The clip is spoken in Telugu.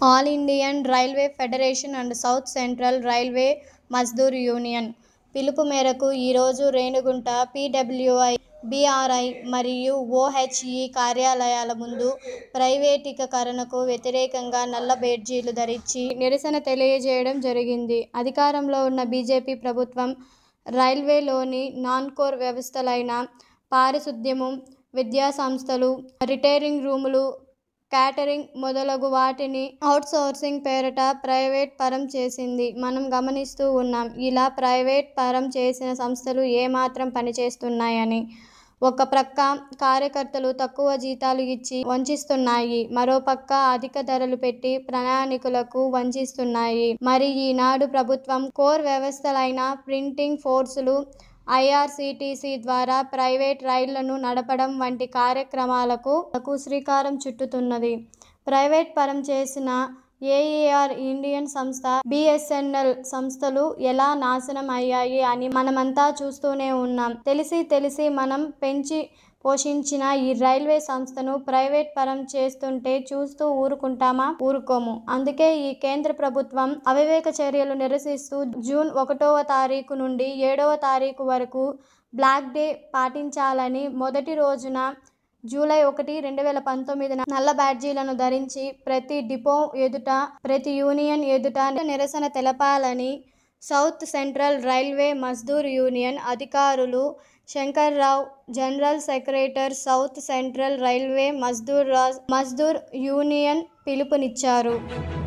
all Indian railway federation and south central railway Mazdoor union పిలుపు మేరకు ఈరోజు రేణిగుంట పీడబ్ల్యూఐ బీఆర్ఐ మరియు ఓహెచ్ఈ కార్యాలయాల ముందు ప్రైవేటీకరణకు వ్యతిరేకంగా నల్ల బేడ్జీలు ధరించి నిరసన తెలియజేయడం జరిగింది అధికారంలో ఉన్న బీజేపీ ప్రభుత్వం రైల్వేలోని నాన్ కోర్ వ్యవస్థలైన పారిశుద్ధ్యము విద్యా సంస్థలు రిటైరింగ్ రూములు క్యాటరింగ్ మొదలగు వాటిని అవుట్సోర్సింగ్ పేరిట ప్రైవేట్ పరం చేసింది మనం గమనిస్తూ ఉన్నాం ఇలా ప్రైవేట్ పరం చేసిన సంస్థలు ఏమాత్రం పనిచేస్తున్నాయని ఒక ప్రక్క కార్యకర్తలు తక్కువ జీతాలు ఇచ్చి వంచిస్తున్నాయి మరోపక్క అధిక ధరలు పెట్టి ప్రయాణికులకు వంచిస్తున్నాయి మరి ఈనాడు ప్రభుత్వం కోర్ వ్యవస్థలైన ప్రింటింగ్ ఫోర్సులు ఐఆర్సిటిసి ద్వారా ప్రైవేట్ రైళ్లను నడపడం వంటి కార్యక్రమాలకు శ్రీకారం చుట్టుతున్నది ప్రైవేట్ పరం చేసిన ఏఈఆర్ ఇండియన్ సంస్థ బిఎస్ఎన్ఎల్ సంస్థలు ఎలా నాశనం అయ్యాయి అని మనమంతా చూస్తూనే ఉన్నాం తెలిసి తెలిసి మనం పెంచి పోషించిన ఈ రైల్వే సంస్థను ప్రైవేట్ పరం చేస్తుంటే చూస్తూ ఊరుకుంటామా ఊరుకోము అందుకే ఈ కేంద్ర ప్రభుత్వం అవివేక చర్యలు నిరసిస్తూ జూన్ ఒకటవ తారీఖు నుండి ఏడవ తారీఖు వరకు బ్లాక్ డే పాటించాలని మొదటి రోజున జూలై ఒకటి రెండు వేల పంతొమ్మిదిన నల్ల బ్యాడ్జీలను ధరించి ప్రతి డిపో ఎదుట ప్రతి యూనియన్ ఎదుట నిరసన తెలపాలని south central railway Mazdoor union అధికారులు Shankarrao general secretary south central railway Mazdoor Raj Mazdoor union పిలుపునిచ్చారు